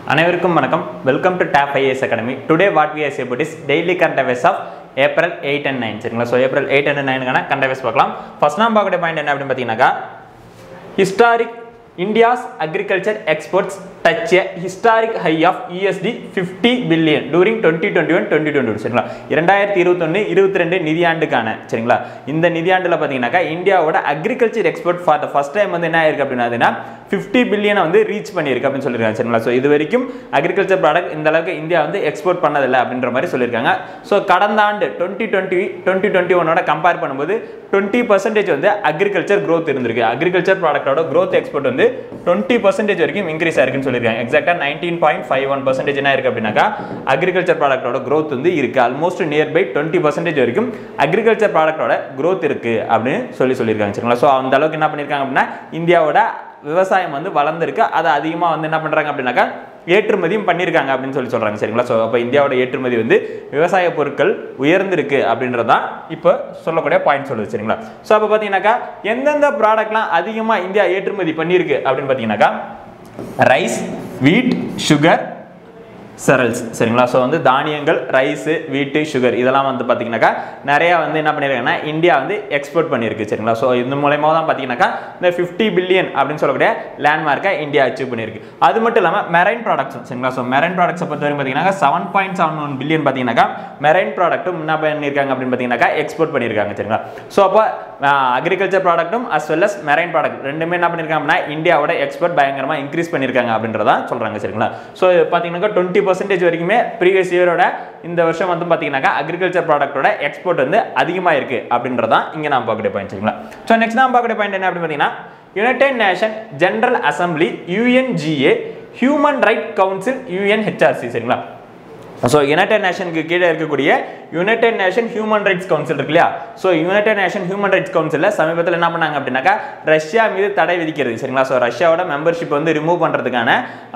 அனைவருக்கும் வணக்கம் welcome to tab IAS academy today what we as about is daily current affairs of April eight and nine சரிங்களா so April eight and நைனுக்கான current affairs பார்க்கலாம் first நாம் பார்க்கக்கூடிய point என்ன அப்படின்னு பார்த்தீங்கன்னாக்கா historic India's agriculture exports touch a historic high of USD fifty billion during twenty twenty one twenty twenty சரிங்களா இரண்டாயிரத்தி இருபத்தொன்று இருபத்தி ரெண்டு நிதியாண்டுக்கான சரிங்களா இந்த நிதியாண்டில் பார்த்தீங்கன்னாக்கா இந்தியாவோட agriculture export for the first time வந்து என்ன ஆயிருக்கு அப்படின்னா ஃபிஃப்டி பில்லியனை வந்து ரீச் பண்ணியிருக்கு அப்படின்னு சொல்லியிருக்காங்க சரிங்களா ஸோ இது வரைக்கும் அக்ரிகல்ச்சர் ப்ராடக்ட் இந்த அளவுக்கு இந்தியா வந்து எக்ஸ்போர்ட் பண்ணதில்லை அப்படின்ற மாதிரி சொல்லியிருக்காங்க ஸோ கடந்த ஆண்டு டுவெண்ட்டி டுவெண்ட்டி டுவெண்ட்டி டுவெண்ட்டி ஒன்னோட கம்பேர் பண்ணும்போது டுவெண்ட்டி பர்சன்டேஜ் வந்து அக்ரிகல்ச்சர் growth இருந்திருக்கு அக்ரிகல்ச்சர் ப்ராடக்ட்டோட growth எக்ஸ்போர்ட் வந்து டுவெண்ட்டி பர்சன்டேஜ் வரைக்கும் இன்க்ரீஸ் ஆயிருக்குன்னு சொல்லியிருக்காங்க எக்ஸாக்டாக nineteen point five one percentage என்ன இருக்கு அப்படின்னாக்கா அக்ரிகல்ச்சர் ப்ராடக்ட்டோட growth வந்து இருக்கு almost near by twenty percentage வரைக்கும் அக்ரிகல்ச்சர் ப்ராடக்ட்டோட growth இருக்கு அப்படின்னு சொல்லி சொல்லியிருக்காங்க சரிங்களா ஸோ அந்த அளவுக்கு என்ன பண்ணியிருக்காங்க அப்படின்னா இந்தியாவோட விவசாயம் வந்து வளர்ந்துருக்கு அதை அதிகமாக வந்து என்ன பண்ணுறாங்க அப்படின்னாக்கா ஏற்றுமதியும் பண்ணியிருக்காங்க அப்படின்னு சொல்லி சொல்கிறாங்க சரிங்களா ஸோ அப்போ இந்தியாவோட ஏற்றுமதி வந்து விவசாய பொருட்கள் உயர்ந்திருக்கு அப்படின்றதான் இப்போ சொல்லக்கூடிய பாயிண்ட் சொல்லுது சரிங்களா ஸோ அப்போ பார்த்தீங்கன்னாக்கா எந்தெந்த ப்ராடக்ட்லாம் அதிகமாக இந்தியா ஏற்றுமதி பண்ணியிருக்கு அப்படின்னு பார்த்தீங்கன்னாக்கா ரைஸ் வீட் சுகர் செரல்ஸ் சரிங்களா ஸோ வந்து தானியங்கள் ரைஸு வீட்டு சுகர் இதெல்லாம் வந்து பார்த்தீங்கன்னாக்கா நிறையா வந்து என்ன பண்ணியிருக்காங்கன்னா இந்தியா வந்து எக்ஸ்போர்ட் பண்ணியிருக்கு சரிங்களா ஸோ இந்த மூலயமா தான் பார்த்தீங்கன்னாக்கா இந்த ஃபிஃப்டி பில்லியன் அப்படின்னு சொல்லக்கூடிய லேண்ட்மார்க்கை இந்தியா அச்சீவ் பண்ணியிருக்கு அது மட்டும் இல்லாமல் மெரைன் ப்ராடக்ட்ஸும் சரிங்களா ஸோ மெரைன் ப்ராடக்ட்ஸை பொறுத்த வரைக்கும் பார்த்தீங்கன்னா seven point seven one billion பார்த்தீங்கன்னாக்கா மெரைன் ப்ராடக்ட்டும் என்ன பண்ணியிருக்காங்க அப்படின்னு பார்த்தீங்கன்னாக்கா எக்ஸ்போர்ட் பண்ணியிருக்காங்க சரிங்களா ஸோ அப்போ அக்ரிகல்ச்சர் ப்ராடக்ட்டும் as well as marine product ரெண்டுமே என்ன பண்ணியிருக்காங்க அப்படின்னா இந்தியாவோட எக்ஸ்போர்ட் பயங்கரமாக இன்க்ரீஸ் பண்ணியிருக்காங்க அப்படின்றதா சொல்கிறாங்க சரிங்களா ஸோ பார்த்தீங்கன்னாக்கா டுவெண்ட்டி பர்சன்டேஜ் வரைக்குமே ப்ரீவியஸ் இயரோட இந்த வருஷம் வந்து பார்த்தீங்கன்னாக்கா அக்ரிகல்ச்சர் ப்ராடக்ட்டோட எக்ஸ்போர்ட் வந்து அதிகமாக இருக்குது அப்படின்றதான் இங்கே நான் பார்க்கக்கூடிய பாயிண்ட் சரிங்களா ஸோ நெக்ஸ்ட் நான் பார்க்கக்கூடிய பாயிண்ட் என்ன அப்படின்னு பார்த்தீங்கன்னா United nation general Assembly UNGA human right council UNHRC சரிங்களா ஸோ யுனைடெட் நேஷனுக்கு கீழே இருக்கக்கூடிய United Nation human rights council இருக்கு இல்லையா so United Nation human rights கவுன்சிலில் சமீபத்தில் என்ன பண்ணாங்க அப்படின்னாக்கா ரஷ்யா மீது தடை விதிக்கிறது சரிங்களா ஸோ ரஷ்யாவோட மெம்பர்ஷிப் வந்து ரிமூவ் பண்ணுறதுக்கான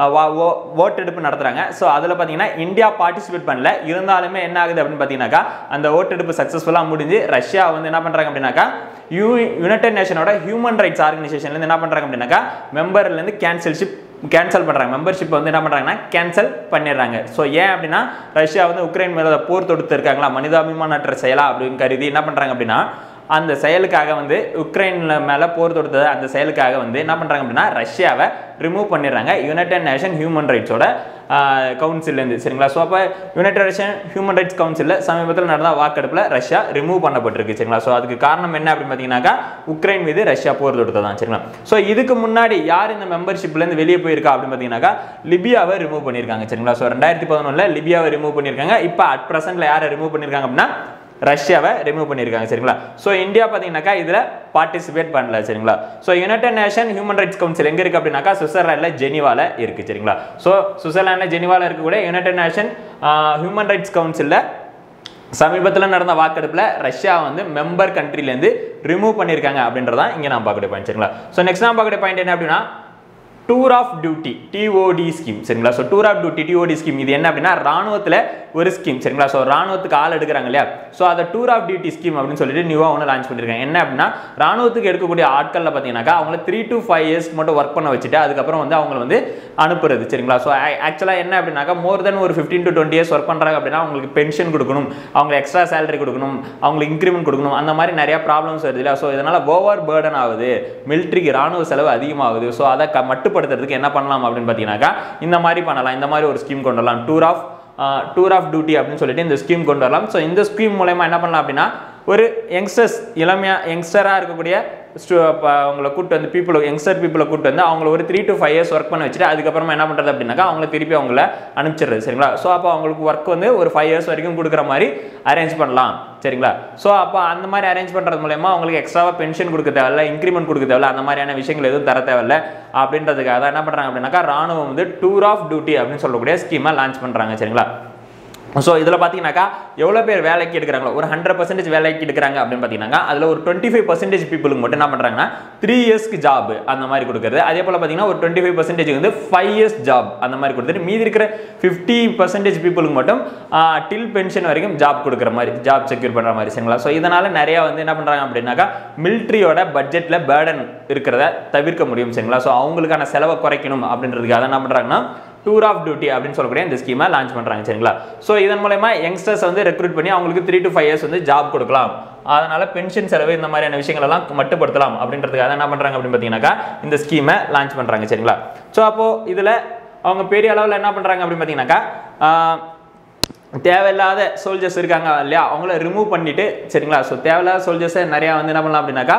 ஓட்டெடுப்பு நடத்துகிறாங்க ஸோ அதில் பார்த்தீங்கன்னா இந்தியா பார்ட்டிசிபேட் பண்ணல இருந்தாலுமே என்ன ஆகுது அப்படின்னு பார்த்தீங்கன்னாக்கா அந்த ஓட்டெடுப்பு சக்ஸஸ்ஃபுல்லாக முடிஞ்சு ரஷ்யா வந்து என்ன பண்ணுறாங்க அப்படின்னாக்கா யூ யுனைடெட் நேஷனோட ஹியூமன் ரைட்ஸ் ஆர்கனைசேஷன்லேருந்து என்ன பண்ணுறாங்க அப்படின்னாக்கா மெம்பர்லேருந்து கேன்சல்ஷிப் கேன்சல் பண்ணுறாங்க மெம்பர்ஷிப் வந்து என்ன பண்ணுறாங்கன்னா கேன்சல் பண்ணிடுறாங்க ஸோ ஏன் அப்படின்னா ரஷ்யா வந்து உக்ரைன் மேலே போர் தொடுத்து இருக்காங்களா மனிதாபிமானற்ற செயலா அப்படின்னு கருதி என்ன பண்ணுறாங்க அப்படின்னா அந்த செயலுக்காக வந்து உக்ரைன் மேலே போர் தொடுத்தது அந்த செயலுக்காக வந்து என்ன பண்ணுறாங்க அப்படின்னா ரஷ்யாவை ரிமூவ் பண்ணிடுறாங்க யுனைடெட் நேஷன் ஹியூமன் ரைட்ஸோட கவுன்சிலேருந்து சரிங்களா ஸோ அப்போ யுனைடெட் நேஷன் ஹியூமன் ரைட்ஸ் கவுன்சிலில் சமீபத்தில் நடந்த வாக்கெடுப்பில் ரஷ்யா ரிமூவ் பண்ணப்பட்டிருக்கு சரிங்களா ஸோ அதுக்கு காரணம் என்ன அப்படின்னு பார்த்தீங்கன்னாக்கா உக்ரைன் மீது ரஷ்யா போர் தொடுத்ததான் சரிங்களா ஸோ இதுக்கு முன்னாடி யார் இந்த மெம்பர்ஷிப்லேருந்து வெளியே போயிருக்கா அப்படின்னு பார்த்தீங்கன்னாக்கா லிபியாவை ரிமூவ் பண்ணியிருக்காங்க சரிங்களா ஸோ ரெண்டாயிரத்தி பதினொன்றில் லிபியாவை ரிமூவ் பண்ணியிருக்காங்க இப்போ அட் ப்ரெசென்ட்டில் யாரை ரிமூவ் பண்ணியிருக்காங்க அப்படின்னா ரஷ்யாவை ரிமூவ் பண்ணியிருக்காங்க சரிங்களா ஸோ இந்தியா பார்த்தீங்கன்னாக்கா இதில் பார்ட்டிசிபேட் பண்ணல சரிங்களா so United Nation human rights council எங்கே இருக்குது அப்படின்னாக்கா சுவிட்சர்லாண்டில் ஜெனிவாவில் இருக்குது சரிங்களா ஸோ சுவிட்சர்லாண்டில் ஜெனிவாவில் இருக்கக்கூடிய யுனைடெட் நேஷன் ஹியூமன் ரைட்ஸ் கவுன்சிலில் சமீபத்தில் நடந்த வாக்கெடுப்பில் ரஷ்யா வந்து மெம்பர் கண்ட்ரிலேருந்து ரிமூவ் பண்ணியிருக்காங்க அப்படின்றதான் இங்கே நான் பார்க்கக்கூடிய பாயிண்ட் சரிங்களா ஸோ நெக்ஸ்ட் நான் பார்க்கக்கூடிய பாயிண்ட் என்ன அப்படின்னா tour of duty TOD scheme சரிங்களா so tour of duty TOD scheme இது என்ன அப்படின்னா ராணுவத்தில் ஒரு ஸ்கீம் சரிங்களா ஸோ ராணுவத்துக்கு ஆள் எடுக்கிறாங்க இல்லையா ஸோ அதை டூர் ஆஃப் டியூட்டி ஸ்கீம் அப்படின்னு சொல்லிட்டு நியூவாக ஒன்று லான்ச் பண்ணியிருக்காங்க என்ன அப்படின்னா ராணுவத்துக்கு எடுக்கக்கூடிய ஆட்களில் பார்த்தீங்கன்னாக்கா அவங்கள த்ரீ டு ஃபைவ் இயர்ஸ்க்கு மட்டும் ஒர்க் பண்ண வச்சுட்டு அதுக்கப்புறம் வந்து அவங்கள வந்து அனுப்புறது சரிங்களா ஸோ ஆக்சுவலாக என்ன அப்படின்னாக்கா மோர் தென் ஒரு fifteen to twenty years work பண்ணுறாங்க அப்படின்னா அவங்களுக்கு பென்ஷன் கொடுக்கணும் அவங்க எக்ஸ்ட்ரா சேலரி கொடுக்கணும் அவங்களுக்கு இன்க்ரிமெண்ட் கொடுக்கணும் அந்த மாதிரி நிறைய ப்ராப்ளம்ஸ் வருது இல்லையா ஸோ இதனால் ஓவர் பேர்டன் ஆகுது மிலிட்ரிக்கு ராணுவ செலவு அதிகமாகுது ஸோ அதை க மட்டுப்படுத்துறதுக்கு என்ன பண்ணலாம் அப்படின்னு பார்த்தீங்கன்னாக்கா இந்த மாதிரி பண்ணலாம் இந்த மாதிரி ஒரு ஸ்கீம் கொண்டு வரலாம் tour of tour of duty அப்படின்னு சொல்லிட்டு இந்த ஸ்கீம் கொண்டு வரலாம் ஸோ இந்த ஸ்கீம் மூலயமா என்ன பண்ணலாம் அப்படின்னா ஒரு யங்ஸ்டர்ஸ் இளமையாக யங்ஸ்டராக இருக்கக்கூடிய அவங்கள கூட்டு வந்து பீப்புளை யங்ஸ்டர் பீப்புளை கூட்டு வந்து அவங்கள ஒரு three to five years work பண்ண வச்சுட்டு அதுக்கப்புறமா என்ன பண்ணுறது அப்படின்னாக்கா அவங்கள திருப்பி அவங்கள அனுப்பிச்சிடுறது சரிங்களா ஸோ அப்போ அவங்களுக்கு ஒர்க் வந்து ஒரு ஃபைவ் இயர்ஸ் வரைக்கும் கொடுக்குற மாதிரி அரேஞ்ச் பண்ணலாம் சரிங்களா ஸோ அப்போ அந்த மாதிரி அரேஞ்ச் பண்ணுறது மூலயமா அவங்களுக்கு எக்ஸ்ட்ராவாக பென்ஷன் கொடுக்க தேவையில்ல இன்க்ரிமெண்ட் கொடுக்க தேவையில்ல அந்த மாதிரியான விஷயங்கள் எதுவும் தர தேவையில்ல அப்படின்றதுக்காக தான் என்ன பண்ணுறாங்க அப்படின்னாக்கா ராணுவம் வந்து டூர் ஆஃப் டியூட்டி அப்படின்னு சொல்லக்கூடிய ஸ்கீமை லான்ச் பண்ணுறாங்க சரிங்களா ஸோ இதில் பார்த்தீங்கன்னாக்கா எவ்வளோ பேர் வேலைக்கு எடுக்கிறாங்களோ ஒரு ஹண்ட்ரட் பர்சன்டேஜ் வேலைக்கு எடுக்கிறாங்க அப்படின்னு பார்த்தீங்கன்னா அதில் ஒரு டுவெண்ட்டி ஃபைவ் பர்சன்டேஜ் பீப்புளுக்கு மட்டும் என்ன பண்ணுறாங்கன்னா த்ரீ இயர்ஸ்க்கு ஜாப் அந்த மாதிரி கொடுக்குறது அதே போல் பார்த்தீங்கன்னா ஒரு டுவெண்ட்டி ஃபைவ் பர்சன்டேஜ் வந்து ஃபைவ் இயர்ஸ் ஜாப் அந்த மாதிரி கொடுத்துட்டு மீதி இருக்கிற ஃபிஃப்டி பர்சன்டேஜ் பீப்புளுக்கு மட்டும் டில் பென்ஷன் வரைக்கும் ஜாப் கொடுக்குற மாதிரி ஜாப் செக்யூர் பண்ணுற மாதிரி சரிங்களா ஸோ இதனால் நிறையா வந்து என்ன பண்ணுறாங்க அப்படின்னாக்கா மிலிட்ரியோட பட்ஜெட்டில் பேர்டன் இருக்கிறத தவிர்க்க முடியும் சரிங்களா ஸோ அவங்களுக்கான செலவை குறைக்கணும் அப்படின்றதுக்காக என்ன பண்ணுறாங்கன்னா டூர் ஆஃப் டியூட்டி அப்படின்னு சொல்லக்கூடிய இந்த ஸ்கீமை லான்ச் பண்ணுறாங்க சரிங்களா ஸோ இதன் மூலயமா யங்ஸ்டர்ஸ் வந்து ரெக்ரூட் பண்ணி அவங்களுக்கு த்ரீ டு ஃபைவ் இயர்ஸ் வந்து ஜாப் கொடுக்கலாம் அதனால பென்ஷன் செலவு இந்த மாதிரியான விஷயங்கள் எல்லாம் மட்டுப்படுத்தலாம் அப்படின்றதுக்காக என்ன பண்ணுறாங்க அப்படின்னு பார்த்தீங்கன்னாக்கா இந்த ஸ்கீமை லான்ச் பண்ணுறாங்க சரிங்களா ஸோ அப்போது இதில் அவங்க பெரிய அளவில் என்ன பண்ணுறாங்க அப்படின்னு பார்த்தீங்கன்னாக்கா தேவையில்லாத சோல்ஜர்ஸ் இருக்காங்க இல்லையா அவங்கள ரிமூவ் பண்ணிட்டு சரிங்களா ஸோ தேவையில்லாத சோல்ஜர்ஸை நிறையா வந்து என்ன பண்ணலாம் அப்படின்னாக்கா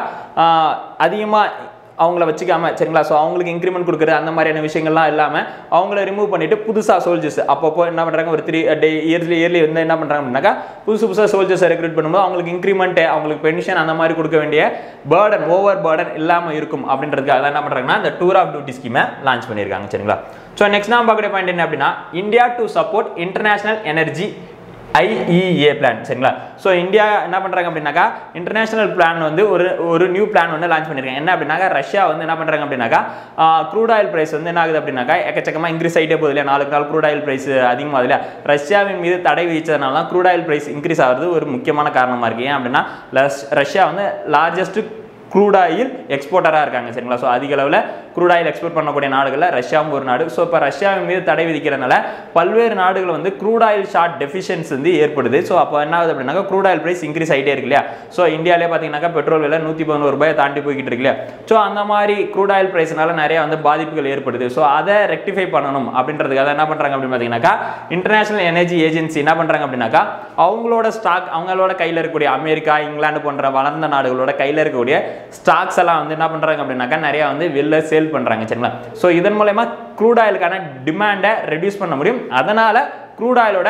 அதிகமாக அவங்கள வச்சுக்காம சரிங்களா ஸோ அவங்களுக்கு இன்க்ரிமெண்ட் கொடுக்குறது அந்த மாதிரியான விஷயங்கள்லாம் இல்லாமல் அவங்கள ரிமூவ் பண்ணிட்டு புதுசாக சோல்ஜர்ஸ் அப்பப்போ என்ன பண்ணுறாங்க ஒரு த்ரீ டே இயர்லி இயர்லி வந்து என்ன பண்ணுறாங்க அப்படின்னாக்கா புதுசு புதுசாக சோல்ஜர்ஸை ரெக்ரூட் பண்ணும்போது அவங்களுக்கு இன்க்ரிமெண்ட் அவங்களுக்கு பென்ஷன் அந்த மாதிரி கொடுக்க வேண்டிய பேர்டன் ஓவர் பேர்டன் இல்லாமல் இருக்கும் அப்படின்றதுக்காக தான் என்ன பண்ணுறாங்கன்னா இந்த டூர் ஆஃப் டியூட்டி ஸ்கீமை லான்ச் பண்ணியிருக்காங்க சரிங்களா ஸோ நெக்ஸ்ட் நான் பார்க்கக்கூடிய பாயிண்ட் என்ன அப்படின்னா India to support international energy IEA plan சரிங்களா ஸோ இந்தியா என்ன பண்ணுறாங்க அப்படின்னாக்கா இன்டர்நேஷனல் பிளான் வந்து ஒரு ஒரு நியூ பிளான் வந்து லான்ச் பண்ணியிருக்காங்க என்ன அப்படின்னாக்கா ரஷ்யா வந்து என்ன பண்ணுறாங்க அப்படின்னாக்கா க்ரூட் ஆயில் பிரைஸ் வந்து என்ன ஆகுது அப்படின்னாக்கா எக்கச்சக்கமாக இன்க்ரீஸ் ஆகிட்டே போகுது இல்லையா நாளுக்கு நாள் க்ரூட் ஆயில் பிரைஸ் அதிகமாகுது இல்லையா ரஷ்யாவின் மீது தடை விதிச்சதுனால தான் க்ரூட் ஆயில் பிரைஸ் இன்க்ரீஸ் ஆகிறது ஒரு முக்கியமான காரணமாக இருக்குது ஏன் அப்படின்னா லஸ்- ரஷ்யா வந்து லார்ஜஸ்ட் க்ரூட் ஆயில் எக்ஸ்போர்ட்டராக இருக்காங்க சரிங்களா ஸோ அதிக அளவில் க்ரூட் ஆயில் எக்ஸ்போர்ட் பண்ணக்கூடிய நாடுகளில் ரஷ்யாவும் ஒரு நாடு ஸோ இப்போ ரஷ்யாவின் மீது தடை விதிக்கிறதுனால பல்வேறு நாடுகள் வந்து க்ரூட் ஆயில் ஷார்ட் டெஃபிஷியன்ஸ் வந்து ஏற்படுது ஸோ அப்போ என்ன ஆகுது அப்படின்னாக்கா க்ரூட் ஆயில் பிரைஸ் இன்க்ரீஸ் ஆகிட்டே இருக்கு இல்லையா ஸோ இந்தியாவிலே பார்த்தீங்கன்னாக்கா பெட்ரோல் விலை நூற்றி பதினோரு ரூபாயை தாண்டி போய்கிட்டு இருக்கு இல்லையா ஸோ அந்த மாதிரி க்ரூட் ஆயில் பிரைஸ்னால நிறைய வந்து பாதிப்புகள் ஏற்படுது ஸோ அதை ரெக்டிஃபை பண்ணணும் அப்படின்றதுக்காக என்ன பண்ணுறாங்க அப்படின்னு பார்த்தீங்கன்னாக்கா இன்டர்நேஷனல் எனர்ஜி ஏஜென்சி என்ன பண்ணுறாங்க அப்படின்னாக்கா அவங்களோட ஸ்டாக் அவங்களோட கையில் இருக்கக்கூடிய அமெரிக்கா இங்கிலாந்து போன்ற வளர்ந்த நாடுகளோட கையில் இருக்கக்கூடிய ஸ்டாக்ஸ் எல்லாம் வந்து என்ன பண்ணுறாங்க அப்படின்னாக்கா நிறைய வந்து வெளில சேல் பண்ணுறாங்க சரிங்களா ஸோ இதன் மூலயமா க்ரூட் ஆயிலுக்கான டிமாண்டை ரெடியூஸ் பண்ண முடியும் அதனால க்ரூட் ஆயிலோட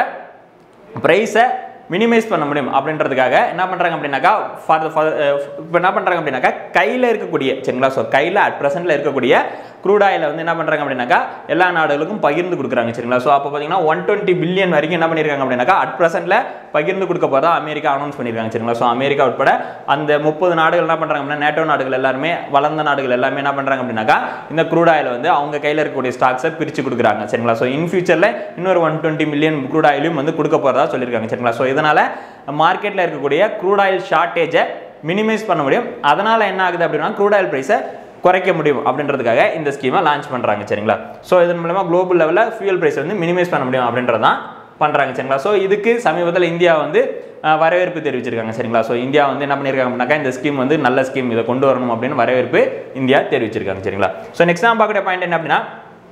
ப்ரைஸை மினிமைஸ் பண்ண முடியும் அப்படின்றதுக்காக என்ன பண்ணுறாங்க அப்படின்னாக்கா ஃபார் இப்போ என்ன பண்ணுறாங்க அப்படின்னாக்கா கையில் இருக்கக்கூடிய சரிங்களா ஸோ கையில் அட் ப்ரெசென்ட்டில் இருக்கக்கூடிய க்ரூட் ஆயிலை வந்து என்ன பண்ணுறாங்க அப்படின்னாக்கா எல்லா நாடுகளுக்கும் பகிர்ந்து கொடுக்குறாங்க சரிங்களா ஸோ அப்போ பார்த்தீங்கன்னா ஒன் டுவெண்ட்டி பில்லியன் வரைக்கும் என்ன பண்ணியிருக்காங்க அப்படின்னாக்கா அட் ப்ரெசென்ட்டில் பகிர்ந்து கொடுக்க போகிறதா அமெரிக்கா அனௌன்ஸ் பண்ணியிருக்காங்க சரிங்களா ஸோ அமெரிக்கா உட்பட அந்த முப்பது நாடுகள் என்ன பண்ணுறாங்க அப்படின்னா நேட்டோ நாடுகள் எல்லாருமே வளர்ந்த நாடுகள் எல்லாமே என்ன பண்ணுறாங்க அப்படின்னாக்கா இந்த க்ரூட் ஆயில் வந்து அவங்க கையில் இருக்கக்கூடிய ஸ்டாக்ஸை பிரித்து கொடுக்குறாங்க சரிங்களா ஸோ இன் ஃபியூச்சரில் இன்னொரு ஒன் டுவெண்ட்டி மில்லியன் க்ரூட் ஆயிலும் வந்து கொடுக்க போகிறதா சொல்லியிருக்காங்க சரிங்களா ஸோ இதனால் மார்க்கெட்டில் இருக்கக்கூடிய க்ரூட் ஆயில் ஷார்ட்டேஜை மினிமைஸ் பண்ண முடியும் அதனால் என்ன ஆகுது அப்படின்னா க்ரூட் ஆயில் ப்ரைஸை குறைக்க முடியும் அப்படின்றதுக்காக இந்த ஸ்கீமை லான்ச் பண்ணுறாங்க சரிங்களா ஸோ இதன் மூலமா குளோபல் லெவலில் ஃபியூல் ப்ரைஸ் வந்து மினிமைஸ் பண்ண முடியும் அப்படின்றதான் பண்ணுறாங்க சரிங்களா ஸோ இதுக்கு சமீபத்தில் இந்தியா வந்து அஹ், வரவேற்பு தெரிவிச்சிருக்காங்க சரிங்களா ஸோ இந்தியா வந்து என்ன பண்ணியிருக்காங்க அப்படின்னாக்கா இந்த ஸ்கீம் வந்து நல்ல ஸ்கீம் இதை கொண்டு வரணும் அப்படின்னு வரவேற்பு இந்தியா தெரிவிச்சிருக்காங்க சரிங்களா ஸோ நெக்ஸ்ட் நான் பார்க்கக்கூடிய பாயிண்ட் என்ன அப்படின்னா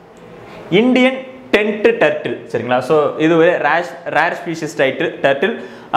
இந்தியன் டென்ட் டர்ட்டில் சரிங்களா ஸோ இது ஒரு ரேஷ் ரேர் ஸ்பீஷிஸ் டைட்டில் டர்ட்டில்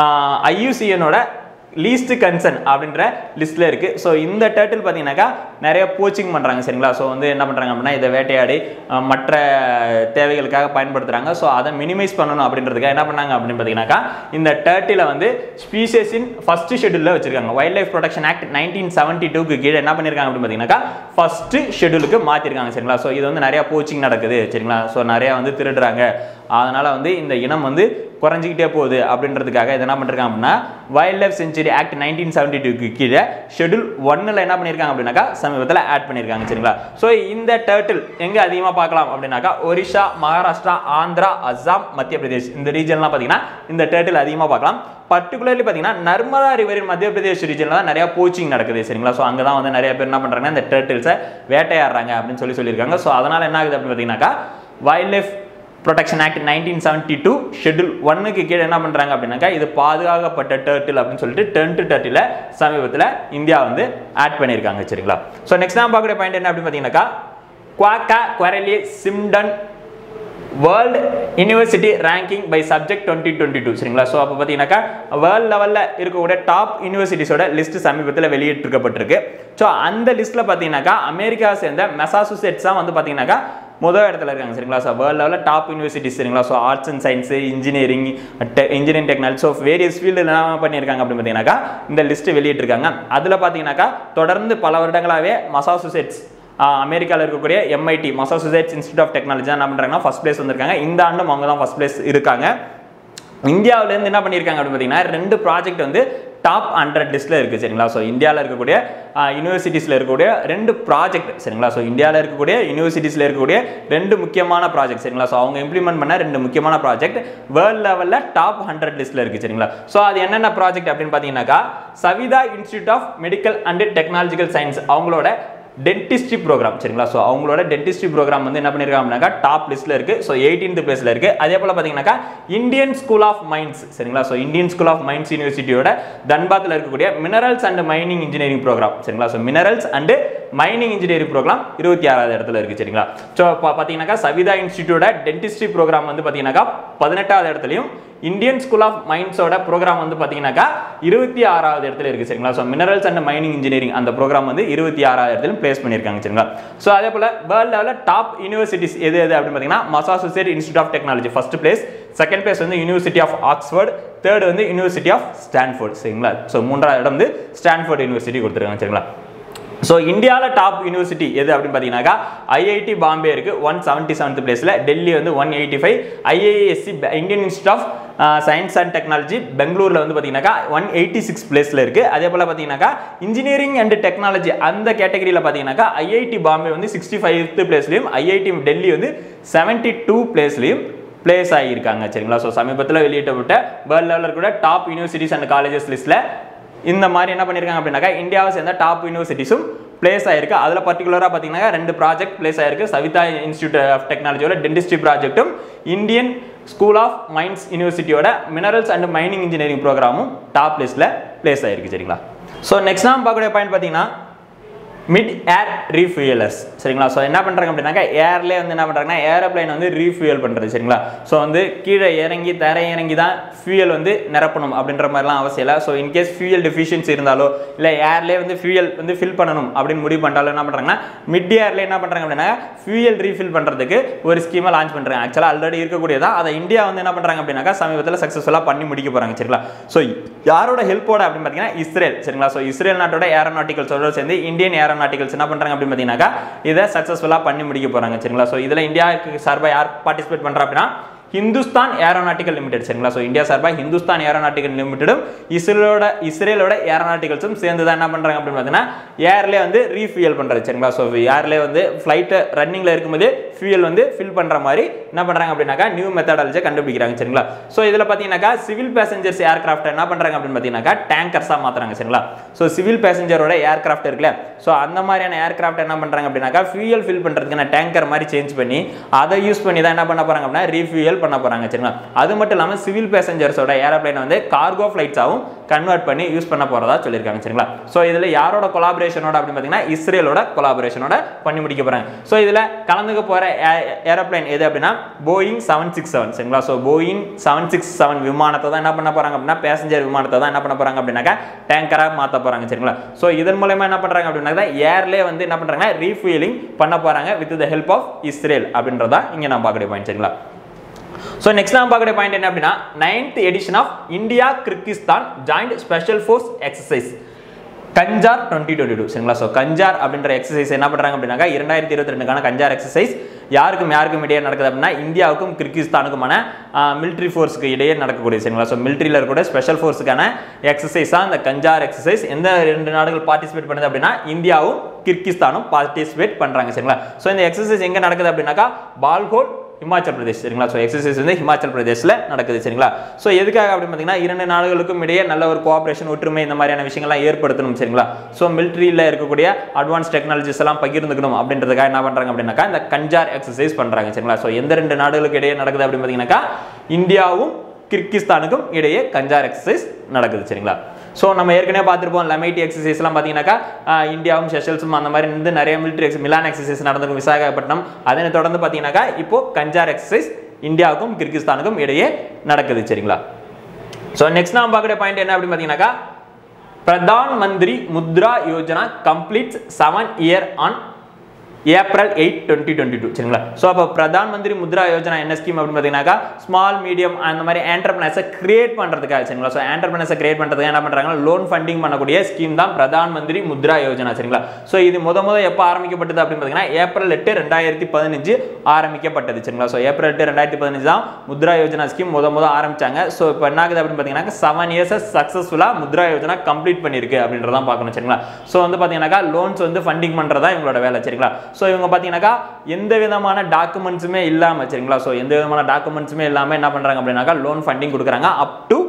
ஐயூசிஎனோட லீஸ்ட் கன்சர்ன் அப்படின்ற லிஸ்ட்டில் இருக்குது ஸோ இந்த டர்ட்டில் பார்த்தீங்கன்னாக்கா நிறைய போச்சிங் பண்ணுறாங்க சரிங்களா ஸோ வந்து என்ன பண்ணுறாங்க அப்படின்னா இதை வேட்டையாடி அஹ், மற்ற தேவைகளுக்காக பயன்படுத்துகிறாங்க ஸோ அதை மினிமைஸ் பண்ணணும் அப்படின்றதுக்காக என்ன பண்ணாங்க அப்படின்னு பார்த்தீங்கன்னாக்கா இந்த டர்ட்டில வந்து ஸ்பீஷஸின் ஃபர்ஸ்ட் ஷெடியூலில் வச்சிருக்காங்க wild life protection act nineteen seventy டூக்கு கீழே என்ன பண்ணியிருக்காங்க அப்படின்னு பார்த்தீங்கன்னாக்கா ஃபர்ஸ்ட் ஷெடியூலுக்கு மாற்றிருக்காங்க சரிங்களா ஸோ இது வந்து நிறைய போச்சிங் நடக்குது சரிங்களா ஸோ நிறைய வந்து திருடுறாங்க அதனால வந்து இந்த இனம் வந்து குறைஞ்சிக்கிட்டே போகுது அப்படின்றதுக்காக இதை என்ன பண்ணிருக்காங்க அப்படின்னா wild life century act nineteen seventy டூக்கு கீழே ஷெடியூல் ஒன்னில் என்ன பண்ணியிருக்காங்க அப்படின்னாக்கா சமீபத்தில் ஆட் பண்ணியிருக்காங்க சரிங்களா ஸோ இந்த டர்ட்டில் எங்கே அதிகமாக பார்க்கலாம் அப்படின்னாக்கா ஒரிஷா மகாராஷ்டிரா ஆந்திரா அஸ்ஸாம் மத்திய பிரதேஷ் இந்த ரீஜன்லாம் பார்த்தீங்கன்னா இந்த டர்ட்டில் அதிகமாக பார்க்கலாம் பர்டிகுலர்லி பார்த்தீங்கன்னா நர்மதா ரிவரின் மத்திய பிரதேஷ் ரீஜனில் தான் நிறைய போச்சிங் நடக்குது சரிங்களா ஸோ அங்கே தான் வந்து நிறைய பேர் என்ன பண்ணுறாங்கன்னா இந்த டர்ட்டில்ஸை வேட்டையாடுறாங்க அப்படின்னு சொல்லி சொல்லியிருக்காங்க ஸோ அதனால் என்ன ஆகுது அப்படின்னு பார்த்தீங்கன்னாக்கா wild life protection act nineteen seventy two schedule ஒன்னுக்கு கீழே என்ன பண்ணுறாங்க அப்படின்னாக்கா இது பாதுகாக்கப்பட்ட டர்ட்டில் அப்படின்னு சொல்லிட்டு டென்ட் டர்ட்டில் சமீபத்தில் இந்தியா வந்து ஆட் பண்ணியிருக்காங்க சரிங்களா ஸோ நெக்ஸ்ட் நான் பார்க்குற பாயிண்ட் என்ன அப்படின்னு பார்த்தீங்கன்னாக்கா Quacquarelli Symonds world university ranking by subject twenty twenty two சரிங்களா ஸோ அப்போ பார்த்தீங்கன்னாக்கா வேர்ல்டு லெவலில் இருக்கக்கூடிய டாப் யூனிவர்சிட்டிஸோட லிஸ்ட் சமீபத்தில் வெளியிட்டிருக்கப்பட்டிருக்கு ஸோ அந்த லிஸ்ட்டில் பார்த்தீங்கன்னாக்கா அமெரிக்கா சேர்ந்த மெசாசுசெட்ஸ் தான் வந்து பார்த்தீங்கன்னாக்கா முதல் இடத்துல இருக்காங்க சரிங்களா ஸோ வேர்ல்டு லெவலில் டாப் யூனிவர்சிட்டிஸ் சரிங்களா so arts and science engineering engineering technology so various field என்ன பண்ணியிருக்காங்க அப்படின்னு பார்த்தீங்கன்னாக்கா இந்த லிஸ்ட் வெளியிட்டிருக்காங்க அதில் பார்த்தீங்கன்னாக்கா தொடர்ந்து பல வருடங்களாகவே மசாசுசெட்ஸ் அமெரிக்காவில் இருக்கக்கூடிய MIT Massachusetts institute of technology என்ன பண்ணுறாங்கன்னா ஃபர்ஸ்ட் பிளேஸ் வந்திருக்காங்க இந்த ஆண்டும் அவங்க தான் ஃபர்ஸ்ட் பிளேஸ் இருக்காங்க இந்தியாவிலேருந்து என்ன பண்ணியிருக்காங்க அப்படின்னு பார்த்தீங்கன்னா ரெண்டு ப்ராஜெக்ட் வந்து டாப் ஹண்ட்ரட் லிஸ்ட்டில் இருக்குது சரிங்களா ஸோ இந்தியாவில் இருக்கக்கூடிய யூனிவர்சிட்டிஸில் இருக்கக்கூடிய ரெண்டு ப்ராஜெக்ட் சரிங்களா ஸோ இந்தியாவில் இருக்கக்கூடிய யூனிவர்சிட்டிஸில் இருக்கக்கூடிய ரெண்டு முக்கியமான ப்ராஜெக்ட் சரிங்களா ஸோ அவங்க இம்ப்ளிமெண்ட் பண்ண ரெண்டு முக்கியமான ப்ராஜெக்ட் வேர்ல்ட் லெவலில் டாப் ஹண்ட்ரட் லிஸ்ட்டில் இருக்குது சரிங்களா ஸோ அது என்னென்ன ப்ராஜெக்ட் அப்படின்னு பார்த்தீங்கன்னாக்கா Saveetha institute of medical and technological science அவங்களோட டென்டிஸ்ட்ரி ப்ரோக்ராம் சரிங்களா ஸோ அவங்களோட டென்டிஸ்ட்ரி ப்ரோக்ராம் வந்து என்ன பண்ணியிருக்காங்க அப்படின்னாக்கா டாப் லிஸ்ட்டில் இருக்குது ஸோ எயிட்டீன்த் பிளேஸில் இருக்குது அதே போல் பார்த்தீங்கன்னாக்கா இந்தியன் ஸ்கூல் ஆஃப் மைன்ஸ் சரிங்களா so Indian school of mines யூனிவர்சிட்டியோட தன்பாத்தில் இருக்கக்கூடிய minerals and mining engineering program சரிங்களா so minerals and mining engineering program இருபத்தி ஆறாவது இடத்துல இருக்குது சரிங்களா ஸோ பார்த்தீங்கன்னாக்கா சவிதா இன்ஸ்டிடியூட்டோட டென்டிஸ்ட்ரி ப்ரோக்ராம் வந்து பார்த்தீங்கன்னாக்கா பதினெட்டாவது இடத்துலையும் இந்தியன் ஸ்கூல் ஆஃப் மைன்ஸோட ப்ரோக்ராம் வந்து பார்த்தீங்கன்னாக்கா இருபத்தி ஆறாவது இடத்துல இருக்குது சரிங்களா so minerals and mining engineering அந்த ப்ரோக்ராம் வந்து இருபத்தி ஆறாவது இடத்துல பிளேஸ் பண்ணியிருக்காங்க சரிங்களா ஸோ அதே போல் வேர்ல்ட் லெவலில் டாப் யூனிவர்சிட்டிஸ் எது எது அப்படின்னு பார்த்தீங்கன்னா Massachusetts institute of technology first place second place வந்து யூனிவர்சிட்டி ஆஃப் ஆக்ஸ்ஃபோர்ட் தேர்ட் வந்து யூனிவர்சிட்டி ஆஃப் ஸ்டான்ஃபோர்ட் சரிங்களா ஸோ மூன்றாவது இடம் வந்து ஸ்டான்ஃபோர்ட் யூனிவர்சிட்டி கொடுத்துருக்காங்க சரிங்களா ஸோ இந்தியாவில் டாப் யூனிவர்சிட்டி எது அப்படின்னு பார்த்தீங்கன்னாக்கா ஐஐடி பாம்பே இருக்குது ஒன் செவன்ட்டி செவன்த் பிளேஸில் டெல்லி வந்து one eighty five IISc Indian institute of science and technology பெங்களூரில் வந்து பார்த்தீங்கன்னாக்கா ஒன் எயிட்டி சிக்ஸ் பிளேஸில் இருக்குது அதே போல் பார்த்தீங்கன்னாக்கா இன்ஜினியரிங் அண்ட் டெக்னாலஜி அந்த கேட்டகரியில் பார்த்தீங்கன்னாக்கா ஐஐடி பாம்பே வந்து சிக்ஸ்டி ஃபைவ்த் பிளேஸ்லையும் ஐஐடி டெல்லி வந்து செவன்ட்டி டூ பிளேஸ்லையும் பிளேஸ் ஆகியிருக்காங்க சரிங்களா ஸோ சமீபத்தில் வெளியிட்டப்பட்ட வேர்ல்ட் லெவலில் கூட டாப் யூனிவர்சிட்டிஸ் அண்ட் காலேஜஸ் லிஸ்ட்டில் இந்த மாதிரி என்ன பண்ணியிருக்காங்க அப்படின்னாக்கா இந்தியாவை சேர்ந்த டாப் யூனிவர்சிட்டிஸும் பிளேஸ் ஆயிருக்கு அதில் பர்டிகுலராக பார்த்தீங்கன்னா ரெண்டு ப்ராஜெக்ட் பிளேஸ் ஆயிருக்கு சவிதா இன்ஸ்டியூட் ஆஃப் டெக்னாலஜியோட டென்டிஸ்ட்ரி ப்ராஜெக்ட்டும் இந்தியன் ஸ்கூல் ஆஃப் மைன்ஸ் யூனிவர்சிட்டியோட மினரல்ஸ் அண்ட் மைனிங் இன்ஜினியரிங் ப்ரோக்ராமும் டாப் லிஸ்ட்டில் பிளேஸ் ஆயிருக்கு சரிங்களா ஸோ நெக்ஸ்ட் நாம் பார்க்கக்கூடிய பாயிண்ட் பார்த்தீங்கன்னா மிட் ஏர் ரீஃபியூயலர்ஸ் சரிங்களா ஸோ என்ன பண்ணுறாங்க அப்படின்னாக்கா ஏர்லேயே வந்து என்ன பண்ணுறாங்கன்னா ஏரோப்ளைன் வந்து ரீஃபியூயல் பண்ணுறது சரிங்களா ஸோ வந்து கீழே இறங்கி தர இறங்கி தான் ஃபியூயல் வந்து நிரப்பணும் அப்படின்ற மாதிரிலாம் அவசியம் இல்லை ஸோ இன்கேஸ் ஃபியூயல் டெஃபிஷியன்சி இருந்தாலோ இல்லை ஏர்லேயே வந்து ஃபியூயல் வந்து ஃபில் பண்ணணும் அப்படின்னு முடிவு பண்ணிட்டாலும் என்ன பண்ணுறாங்கன்னா மிட் ஏர்லேயே என்ன பண்ணுறாங்க அப்படின்னா ஃபியூயல் ரீஃபில் பண்ணுறதுக்கு ஒரு ஸ்கீமை லான்ச் பண்ணுறாங்க ஆக்சுவலாக ஆல்ரெடி இருக்கக்கூடியதான் அதை இந்தியா வந்து என்ன பண்ணுறாங்க அப்படின்னாக்கா சமீபத்தில் சக்ஸஸ்ஃபுல்லாக பண்ணி முடிக்க போகிறாங்க சரிங்களா ஸோ யாரோட ஹெல்ப்போட அப்படின்னு பார்த்தீங்கன்னா இஸ்ரேல் சரிங்களா ஸோ இஸ்ரேல் நாட்டோட ஏரோநாட்டிக்கல்ஸோட சேர்ந்து இந்தியன் ஏரோநாட்டிக்கல்ஸ் என்ன பண்ணுறாங்க அப்படின்னு பார்த்தீங்கன்னாக்கா இதை சக்ஸஸ்ஃபுல்லாக பண்ணி முடிக்க போகிறாங்க சரிங்களா ஸோ இதில் இந்தியாவுக்கு சார்பாக யார் பார்ட்டிசிபேட் பண்ணுறா அப்படின்னா ஹிந்துஸ்தான் ஏரோநாட்டிக்கல் லிமிடெட் சரிங்களா ஸோ இந்தியா சார்பாக ஹிந்துஸ்தான் ஏரோநாட்டிக்கல் லிமிடெடும் இஸ்ரேலோட இஸ்ரேலோட ஏரோநாட்டிக்கல்ஸும் சேர்ந்து தான் என்ன பண்ணுறாங்க அப்படின்னு பார்த்தீங்கன்னா ஏர்லேயே வந்து ரீஃபியல் பண்ணுறது சரிங்களா ஸோ ஏர்லேயே வந்து ஃப்ளைட்டு ரன்னிங்கில் இருக்கும்போது ஃபியூயல் வந்து ஃபில் பண்ணுற மாதிரி என்ன பண்ணுறாங்க அப்படின்னாக்கா நியூ மெத்தடாலஜியை கண்டுபிடிக்கிறாங்க சரிங்களா ஸோ இதில் பார்த்தீங்கன்னாக்கா சிவில் பேசஞ்சர்ஸ் ஏர்கிராஃப்ட் என்ன பண்ணுறாங்க அப்படின்னு பார்த்தீங்கன்னாக்கா டேங்கர்ஸாக மாற்றுறாங்க சரிங்களா ஸோ சிவில் பேசஞ்சரோட ஏர்கிராஃப்ட் இருக்குல்ல ஸோ அந்த மாதிரியான ஏர்கிராஃப்ட் என்ன பண்ணுறாங்க அப்படின்னாக்கா ஃபியூயல் ஃபில் பண்ணுறதுக்கான டேங்கர் மாதிரி சேஞ்ச் பண்ணி அதை யூஸ் பண்ணி தான் என்ன பண்ண போகிறாங்க அப்படின்னா ரீஃபியூயல் பண்ண போகிறாங்க சரிங்களா அது மட்டும் இல்லாமல் சிவில் பேசஞ்சர்ஸோட ஏரோப்ளைனை வந்து கார்கோ ஃப்ளைட்ஸாகவும் கன்வெர்ட் பண்ணி யூஸ் பண்ண போகிறதா சொல்லியிருக்காங்க சரிங்களா ஸோ இதில் யாரோட கொலாபரேஷனோட அப்படின்னு பார்த்தீங்கன்னா இஸ்ரேலோட கொலாபரேஷனோட பண்ணி முடிக்க போகிறாங்க ஸோ இதில் கலந்துக்க போகிற ஏரோப்ளைன் எது அப்படின்னா போயிங் செவன் சிக்ஸ் செவன் சரிங்களா so Boeing seven six seven விமானத்தை தான் என்ன பண்ண போகிறாங்க அப்படின்னா பேசஞ்சர் விமானத்தை தான் என்ன பண்ண போகிறாங்க அப்படின்னாக்கா டேங்கராக மாற்ற போகிறாங்க சரிங்களா ஸோ இதன் மூலயமா என்ன பண்ணுறாங்க அப்படின்னாக்கா ஏர்லேயே வந்து என்ன பண்ணுறாங்க ரீஃபியூலிங் பண்ண போகிறாங்க with the help of Israel அப்படின்றதா இங்கே நான் பார்க்கக்கூடிய பாயிண்ட் சரிங்களா ஸோ நெக்ஸ்ட் நான் பார்க்கக்கூடிய பாயிண்ட் என்ன அப்படின்னா ninth edition of India Kyrgyzstan joint special force exercise Khanjar twenty twenty two சரிங்களா ஸோ கஞ்சார் அப்படின்ற எக்ஸசைஸ் என்ன பண்ணுறாங்க அப்படின்னாக்கா இரண்டாயிரத்தி இருபத்தி ரெண்டுக்கான கஞ்சார் எக்ஸசைஸ் யாருக்கும் யாருக்கும் இடையே நடக்குது அப்படின்னா இந்தியாவுக்கும் கிர்கிஸ்தானுக்குமான மிலிட்ரி ஃபோர்ஸுக்கு இடையே நடக்கக்கூடிய சரிங்களா ஸோ மிலிட்ரியில் இருக்கக்கூடிய ஸ்பெஷல் ஃபோர்ஸுக்கான எக்ஸசைஸாக இந்த கஞ்சார் எக்ஸசைஸ் எந்த ரெண்டு நாடுகள் பார்ட்டிசிபேட் பண்ணுது அப்படின்னா இந்தியாவும் கிர்கிஸ்தானும் பார்ட்டிசிபேட் பண்ணுறாங்க சரிங்களா ஸோ இந்த எக்ஸசைஸ் எங்கே நடக்குது அப்படின்னாக்கா பால்கோட் ஹிமாச்சல் பிரதேஷ் சரிங்களா ஸோ எக்ஸசைஸ் வந்து ஹிமாச்சல் பிரதேஷில் நடக்குது சரிங்களா ஸோ எதுக்காக அப்படின்னு பார்த்தீங்கன்னா இரண்டு நாடுகளுக்கும் இடையே நல்ல ஒரு கோஆபரேஷன் ஒற்றுமை இந்த மாதிரியான விஷயங்கள்லாம் ஏற்படுத்தணும் சரிங்களா ஸோ மிலிட்ரியில் இருக்கக்கூடிய அட்வான்ஸ் டெக்னாலஜிஸ் எல்லாம் பகிர்ந்துக்கணும் அப்படின்றதுக்காக என்ன பண்ணுறாங்க அப்படின்னாக்கா இந்த கஞ்சார் எக்ஸசைஸ் பண்ணுறாங்க சரிங்களா ஸோ எந்த ரெண்டு நாடுகளுக்கு இடையே நடக்குது அப்படின்னு பார்த்தீங்கன்னாக்கா இந்தியாவும் கிர்கிஸ்தானுக்கும் இடையே கஞ்சார் எக்ஸசைஸ் நடக்குது சரிங்களா ஸோ நம்ம ஏற்கனவே பார்த்துருப்போம் லமைட்டி எக்ஸசைஸ்லாம் பார்த்தீங்கன்னாக்கா ஆஹ், இந்தியாவும் செஷல்ஸும் அந்த மாதிரி வந்து நிறைய மிலிட்ரி எக்ஸ் மிலான் எக்ஸசைஸ் நடந்திருக்கும் விசாகப்பட்டினம் அதனை தொடர்ந்து பார்த்தீங்கன்னாக்கா இப்போ கஞ்சார் எக்ஸசைஸ் இந்தியாவுக்கும் கிர்கிஸ்தானுக்கும் இடையே நடக்குது சரிங்களா ஸோ நெக்ஸ்ட் நாம் பார்க்குற பாயிண்ட் என்ன அப்படின்னு பார்த்தீங்கன்னாக்கா Pradhan Mantri Mudra Yojana completes seven year on April eight twenty twenty two சரிங்களா ஸோ அப்போ பிரதான் மந்திரி முத்ரா யோஜனா என்ன ஸ்கீம் அப்படின்னு பார்த்தீங்கன்னாக்கா ஸ்மால் மீடியம் அந்த மாதிரி ஆண்டர்பிரினர்ஸை கிரியேட் பண்ணுறதுக்காக சரிங்களா ஸோ ஆண்டர்பிரினர்ஸை கிரியேட் பண்ணுறதுக்கு என்ன பண்ணுறாங்கன்னா லோன் ஃபண்டிங் பண்ணக்கூடிய ஸ்கீம் தான் பிரதான் மந்திரி முத்ரா யோஜனா சரிங்களா ஸோ இது முத முத எப்போ ஆரம்பிக்கப்பட்டது அப்படின்னு பார்த்தீங்கன்னா ஏப்ரல் எட்டு ரெண்டாயிரத்தி பதினஞ்சு ஆரம்பிக்கப்பட்டது சரிங்களா ஸோ ஏப்ரல் எட்டு ரெண்டாயிரத்தி பதினஞ்சு தான் முத்ரா யோஜனா ஸ்கீம் முத முத ஆரம்பிச்சாங்க ஸோ இப்போ என்ன ஆகுது அப்படின்னு பார்த்தீங்கன்னா செவன் இயர்ஸ் சக்ஸஸ்ஃபுல்லாக முத்ரா யோஜனா கம்ப்ளீட் பண்ணியிருக்கு அப்படின்றதான் பார்க்கணும் சரிங்களா ஸோ வந்து பார்த்தீங்கன்னாக்கா லோன்ஸ் வந்து ஃபண்டிங் பண்ணுறதா இவங்களோட வேலை சரிங்களா ஸோ இவங்க பார்த்தீங்கன்னாக்கா எந்த விதமான டாக்குமெண்ட்ஸுமே இல்லாமல் சரிங்களா ஸோ எந்த விதமான டாக்குமெண்ட்ஸுமே இல்லாமல் என்ன பண்ணுறாங்க அப்படின்னாக்கா லோன் ஃபண்டிங் கொடுக்குறாங்க அப் டு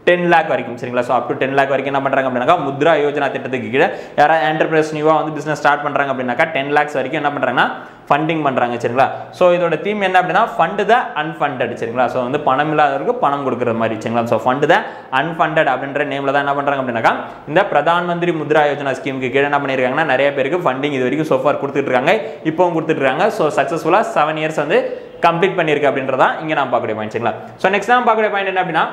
டென் லேக் வரைக்கும் சரிங்களா so up to ten lakh வரைக்கும் என்ன பண்ணுறாங்க அப்படின்னாக்கா முத்ரா யோஜனா திட்டத்துக்கு கீழே யாராவது என்டர்பிரைஸ் நியூவாக வந்து பிஸ்னஸ் ஸ்டார்ட் பண்ணுறாங்க அப்படின்னாக்கா டென் லேக்ஸ் வரைக்கும் என்ன பண்ணுறாங்கன்னா ஃபண்டிங் பண்ணுறாங்க சரிங்களா ஸோ இதோட தீம் என்ன அப்படின்னா ஃபண்டு த அன்ஃபண்டட் சரிங்களா ஸோ வந்து பணம் இல்லாதவருக்கு பணம் கொடுக்குற மாதிரி சரிங்களா ஸோ ஃபண்டு த அன்ஃபண்டட் அப்படின்ற நேமில் தான் என்ன பண்ணுறாங்க அப்படின்னாக்கா இந்த பிரதான் மந்திரி முத்ரா யோஜனா ஸ்கீமுக்கு கீழே என்ன பண்ணியிருக்காங்கன்னா நிறைய பேருக்கு ஃபண்டிங் இது வரைக்கும் சோஃபார் கொடுத்துட்டு இருக்காங்க இப்போவும் கொடுத்துட்டு இருக்காங்க ஸோ சக்ஸஸ்ஃபுல்லாக செவன் இயர்ஸ் வந்து கம்ப்ளீட் பண்ணியிருக்கு அப்படின்றதான் இங்கே நான் பார்க்கக்கூடிய பாயிண்ட் சரிங்களா ஸோ நெக்ஸ்ட் நான் பார்க்கக்கூடிய பாயிண்ட் என்ன அப்படின்னா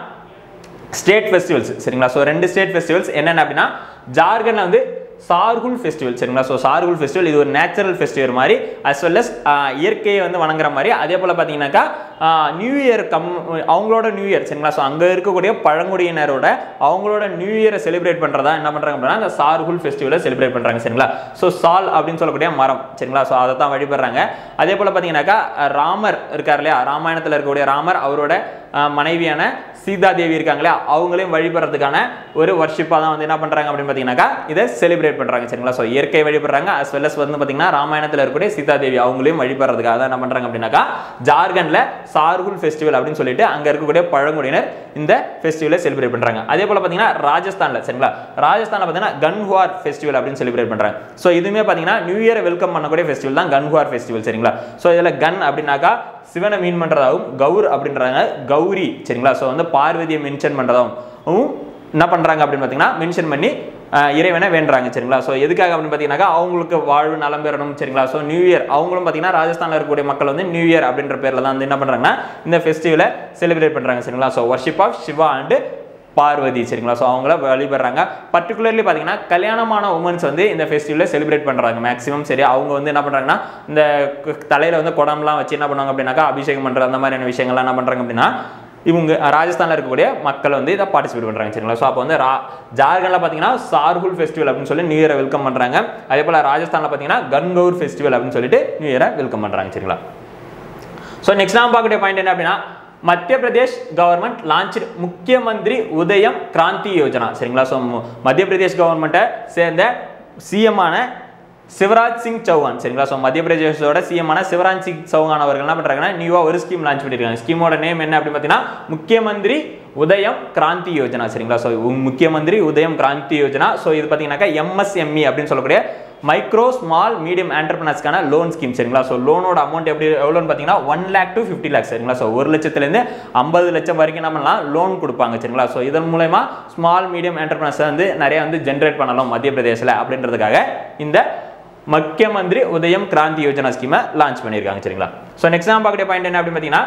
ஸ்டேட் ஃபெஸ்டிவல்ஸ் சரிங்களா ஸோ ரெண்டு ஸ்டேட் ஃபெஸ்டிவல்ஸ் என்னென்ன அப்படின்னா ஜார்க்கண்ட்ல வந்து சார்குல் ஃபெஸ்டிவல் சரிங்களா ஸோ சார்குல் ஃபெஸ்டிவல் இது ஒரு நேச்சுரல் ஃபெஸ்டிவல் மாதிரி அஸ் வெல் அஸ் இயற்கையை வந்து வணங்குற மாதிரி அதே போல் பார்த்தீங்கன்னாக்கா நியூ இயர் கம் அவங்களோட நியூ இயர் சரிங்களா ஸோ அங்கே இருக்கக்கூடிய பழங்குடியினரோட அவங்களோட நியூ இயரை செலிப்ரேட் பண்ணுறதா என்ன பண்ணுறாங்க அப்படின்னா அந்த சார்குல் ஃபெஸ்டிவலை செலிப்ரேட் பண்ணுறாங்க சரிங்களா ஸோ சால் அப்படின்னு சொல்லக்கூடிய மரம் சரிங்களா ஸோ அதை தான் வழிபடுறாங்க அதே போல் பார்த்தீங்கன்னாக்கா ராமர் இருக்கார் இல்லையா ராமாயணத்தில் இருக்கக்கூடிய ராமர் அவரோட அஹ், மனைவியான சீதா தேவி இருக்காங்க இல்லையா அவங்களையும் வழிபடுறதுக்கான ஒரு வர்ஷிப்பாக தான் வந்து என்ன பண்ணுறாங்க அப்படின்னு பார்த்தீங்கன்னாக்கா இதை செலிப்ரேட் பண்ணுறாங்க சரிங்களா ஸோ இயற்கை வழிபடுறாங்க அஸ் வெல் அஸ் வந்து பார்த்தீங்கன்னா ராமாயணத்தில் இருக்கக்கூடிய சீதா தேவி அவங்களையும் வழிபடுறதுக்காக தான் என்ன பண்ணுறாங்க அப்படின்னாக்கா ஜார்க்கண்டில் சார்குல் ஃபெஸ்டிவல் அப்படின்னு சொல்லிட்டு அங்கே இருக்கக்கூடிய பழங்குடியினர் இந்த ஃபெஸ்டிவலை செலிப்ரேட் பண்ணுறாங்க அதே போல் பார்த்தீங்கன்னா ராஜஸ்தானில் சரிங்களா ராஜஸ்தானில் பார்த்தீங்கன்னா கன்ஹுவார் ஃபெஸ்டிவல் அப்படின்னு செலிப்ரேட் பண்ணுறாங்க ஸோ இதுவுமே பார்த்தீங்கன்னா நியூ இயரை வெல்கம் பண்ணக்கூடிய ஃபெஸ்டிவல் தான் கன்ஹுவார் ஃபெஸ்டிவல் சரிங்களா ஸோ இதில் கன் அப்படின்னாக்கா சிவனை மீன் பண்ணுறதாகவும் கௌர் அப்படின்றாங்க கௌரி சரிங்களா ஸோ வந்து பார்வதியை மென்ஷன் பண்ணுறதாகவும் என்ன பண்ணுறாங்க அப்படின்னு பார்த்தீங்கன்னா மென்ஷன் பண்ணி அஹ், இறைவனை வேண்டுறாங்க சரிங்களா ஸோ எதுக்காக அப்படின்னு பார்த்தீங்கன்னாக்கா அவங்களுக்கு வாழ்வு நலம் பெறணும் சரிங்களா ஸோ நியூ இயர் அவங்களும் பார்த்தீங்கன்னா ராஜஸ்தானில் இருக்கக்கூடிய மக்கள் வந்து நியூ இயர் அப்படின்ற பேரில் தான் வந்து என்ன பண்ணுறாங்கன்னா இந்த ஃபெஸ்டிவலை செலிப்ரேட் பண்ணுறாங்க சரிங்களா so worship of Shiva and Parvati சரிங்களா ஸோ அவங்கள வழிபடுறாங்க பர்டிகுலர்லி பார்த்தீங்கன்னா கல்யாணமான உமன்ஸ் வந்து இந்த ஃபெஸ்டிவலை செலிப்ரேட் பண்ணுறாங்க மேக்ஸிமம் சரி அவங்க வந்து என்ன பண்ணுறாங்கன்னா இந்த கு- தலையில வந்து குடம்லாம் வச்சு என்ன பண்ணுவாங்க அப்படின்னாக்கா அபிஷேகம் பண்ணுற அந்த மாதிரியான விஷயங்கள்லாம் என்ன பண்ணுறாங்க அப்படின்னா இவங்க ராஜஸ்தானில் இருக்கக்கூடிய மக்கள் வந்து இதை பார்ட்டிசிபேட் பண்ணுறாங்க சரிங்களா ஸோ அப்போ வந்து ரா ஜார்க்கண்டில் பார்த்தீங்கன்னா சார்குல் ஃபெஸ்டிவல் அப்படின்னு சொல்லி நியூ இயரை வெல்கம் பண்ணுறாங்க அதே போல் ராஜஸ்தானில் பார்த்தீங்கன்னா கன்கௌர் ஃபெஸ்டிவல் அப்படின்னு சொல்லிட்டு நியூ இயரை வெல்கம் பண்ணுறாங்க சரிங்களா ஸோ நெக்ஸ்ட் நாம் பார்க்கக்கூடிய பாயிண்ட் என்ன அப்படின்னா மத்திய பிரதேஷ் கவர்மெண்ட் லான்ச் முக்கியமந்திரி உதயம் கிராந்தி யோஜனா சரிங்களா ஸோ மத்திய பிரதேஷ் கவர்மெண்ட்டை சேர்ந்த சிஎம்மான சிவராஜ் சிங் சௌஹான் சரிங்களா ஸோ மத்திய பிரதேசோட சிஎம்மான சிவராஜ் சிங் சௌஹான் அவர்கள் என்ன பண்ணுறாங்கன்னா நியூவாக ஒரு ஸ்கீம் லான்ச் பண்ணியிருக்காங்க ஸ்கீமோட நேம் என்ன அப்படின்னு பார்த்தீங்கன்னா முக்கியமந்திரி உதயம் கிராந்தி யோஜனா சரிங்களா ஸோ முக்கியமந்திரி உதயம் கிராந்தி யோஜனா ஸோ இது பார்த்தீங்கன்னாக்கா எம்எஸ்எம்இ அப்படின்னு சொல்லக்கூடிய மைக்ரோ ஸ்மால் மீடியம் என்டர்பிரனர்ஸ்க்கான லோன் ஸ்கீம் சரிங்களா ஸோ லோனோட அமௌண்ட் எப்படி எவ்வளோன்னு பார்த்தீங்கன்னா one lakh to fifty lakhs சரிங்களா ஸோ ஒரு லட்சத்துலேருந்து ஐம்பது லட்சம் வரைக்கும் என்ன பண்ணலாம் லோன் கொடுப்பாங்க சரிங்களா ஸோ இதன் மூலயமா ஸ்மால் மீடியம் என்டர்பிரனர்ஸ் வந்து நிறைய வந்து ஜென்ரேட் பண்ணலாம் மத்திய பிரதேசில் அப்படின்றதுக்காக இந்த முக்கியமந்திரி உதயம் கிராந்தி யோஜனா ஸ்கீமை லான்ச் பண்ணியிருக்காங்க சரிங்களா ஸோ நெக்ஸ்ட் நான் பார்க்கக்கூடிய பாயிண்ட் என்ன அப்படின்னு பார்த்தீங்கன்னா